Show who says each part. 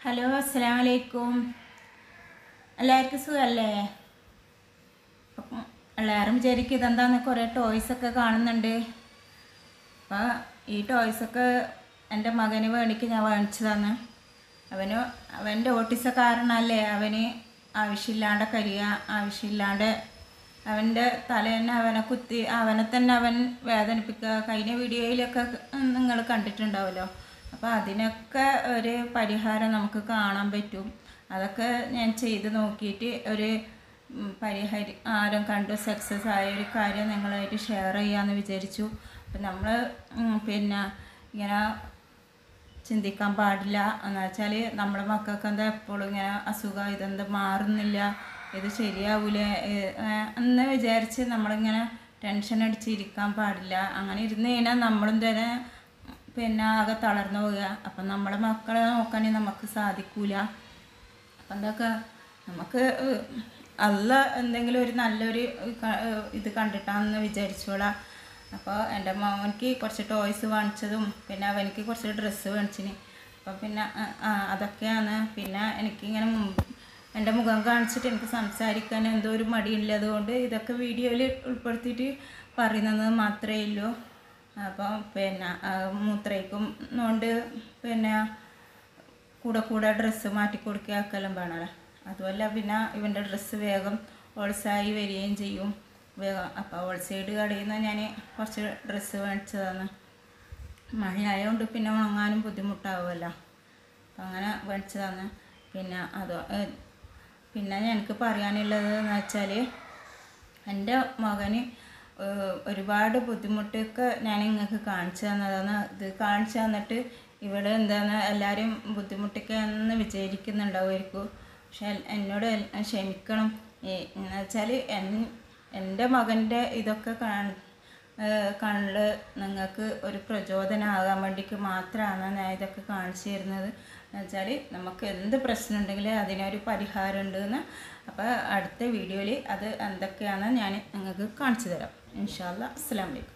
Speaker 1: hello അസ്സലാം വലൈക്കും എല്ലാവർക്കും സുഖമല്ലേ അപ്പം എല്ലാവരും വിചാരിക്കും ഇതെന്താന്ന് കുറേ ടോയ്സൊക്കെ കാണുന്നുണ്ട് അപ്പോൾ ഈ ടോയ്സൊക്കെ എൻ്റെ മകന് വേണ്ടിക്ക് ഞാൻ വാങ്ങിച്ചതാണ് അവന് അവൻ്റെ ഓട്ടിസ കാരണമല്ലേ അവന് ആവശ്യമില്ലാണ്ട് കരിയ ആവശ്യമില്ലാണ്ട് അവൻ്റെ തലേനെ അവനെ കുത്തി അവനെ തന്നെ അവൻ വേദനിപ്പിക്കുക കഴിഞ്ഞ വീഡിയോയിലൊക്കെ നിങ്ങൾ കണ്ടിട്ടുണ്ടാവുമല്ലോ അപ്പോൾ അതിനൊക്കെ ഒരു പരിഹാരം നമുക്ക് കാണാൻ പറ്റും അതൊക്കെ ഞാൻ ചെയ്ത് നോക്കിയിട്ട് ഒരു ഉം, പരിഹരി ആരും കണ്ടു സക്സസ് ആയ ഒരു കാര്യം നിങ്ങളായിട്ട് ഷെയർ ചെയ്യാമെന്ന് വിചാരിച്ചു അപ്പം നമ്മൾ പിന്നെ ഇങ്ങനെ ചിന്തിക്കാൻ പാടില്ല എന്ന് വെച്ചാൽ നമ്മുടെ മക്കൾക്ക് എന്താ എപ്പോഴും ഇങ്ങനെ അസുഖം ഇതെന്താ മാറുന്നില്ല ഇത് ശരിയാവൂലേ ഏ- ഏ, എന്ന് വിചാരിച്ച് നമ്മളിങ്ങനെ ടെൻഷൻ അടിച്ചിരിക്കാൻ പാടില്ല അങ്ങനെ ഇരുന്ന് കഴിഞ്ഞാൽ നമ്മളും തന്നെ പിന്നെ ആകെ തളർന്നു പോവുക അപ്പം നമ്മളെ മക്കളെ നോക്കാണെങ്കിൽ നമുക്ക് സാധിക്കൂല അപ്പം എന്തൊക്കെ നമുക്ക് ഏഹ്, അല്ല എന്തെങ്കിലും ഒരു നല്ലൊരു ക- ഏഹ്, ഇത് കണ്ടിട്ടാണെന്ന് വിചാരിച്ചോളാം അപ്പോൾ എൻ്റെ മോനിക്ക് കുറച്ച് ടോയ്സ് വാങ്ങിച്ചതും പിന്നെ അവനിക്ക് കുറച്ച് ഡ്രസ്സ് വാങ്ങിച്ചിന് അപ്പോൾ പിന്നെ ആ, ആ, അതൊക്കെയാണ് പിന്നെ എനിക്കിങ്ങനെ മുമ്പ് എൻ്റെ മുഖം കാണിച്ചിട്ട് എനിക്ക് സംസാരിക്കാൻ എന്തോ ഒരു മടിയില്ല അതുകൊണ്ട് ഇതൊക്കെ വീഡിയോയിൽ ഉൾപ്പെടുത്തിയിട്ട് പറയുന്നത് മാത്രമേ ഉള്ളൂ അപ്പോൾ പിന്നെ ആ, മൂത്രയ്ക്കും കൊണ്ട് പിന്നെ കൂടെ കൂടെ ഡ്രസ്സ് മാറ്റി കൊടുക്കുക ആക്കെല്ലാം വേണമല്ലോ അതുമല്ല പിന്നെ ഇവൻ്റെ ഡ്രസ്സ് വേഗം ഓൾസായി വരികയും ചെയ്യും വേഗം അപ്പോൾ ഹോൾസൈഡ് കടയിൽ നിന്ന് ഞാൻ കുറച്ച് ഡ്രസ്സ് മേടിച്ചതാണ് മഴയായതുകൊണ്ട് പിന്നെ ഉണങ്ങാനും ബുദ്ധിമുട്ടാവുമല്ലോ അപ്പം അങ്ങനെ മേടിച്ചതാണ് പിന്നെ അതോ ഏഹ്, പിന്നെ എനിക്ക് പറയാനുള്ളത് എന്ന് വെച്ചാൽ എൻ്റെ മകന് ഏഹ്, ഒരുപാട് ബുദ്ധിമുട്ടൊക്കെ ഞാൻ നിങ്ങൾക്ക് കാണിച്ചു തന്നതാണ് ഇത് കാണിച്ചു തന്നിട്ട് ഇവിടെ എന്താണ് എല്ലാവരും ബുദ്ധിമുട്ടിക്കാന്ന് വിചാരിക്കുന്നുണ്ടാവുമായിരിക്കും പക്ഷെ എന്നോട് എൽ- ക്ഷമിക്കണം എന്ന് വെച്ചാൽ എൻ്റെ മകൻ്റെ ഇതൊക്കെ കാണ കണ്ണിൽ നിങ്ങൾക്ക് ഒരു പ്രചോദനമാകാൻ വേണ്ടിക്ക് മാത്രമാണ് ഞാൻ ഇതൊക്കെ കാണിച്ചു തരുന്നത് എന്ന് വെച്ചാൽ നമുക്ക് എന്ത് പ്രശ്നം ഉണ്ടെങ്കിലും അതിനൊരു പരിഹാരം ഉണ്ടെന്ന് അപ്പോൾ അടുത്ത വീഡിയോയിൽ അത് എന്തൊക്കെയാണെന്ന് ഞാൻ നിങ്ങൾക്ക് കാണിച്ചു തരാം ഇൻഷാല്ല അസ്സാം വലൈക്കും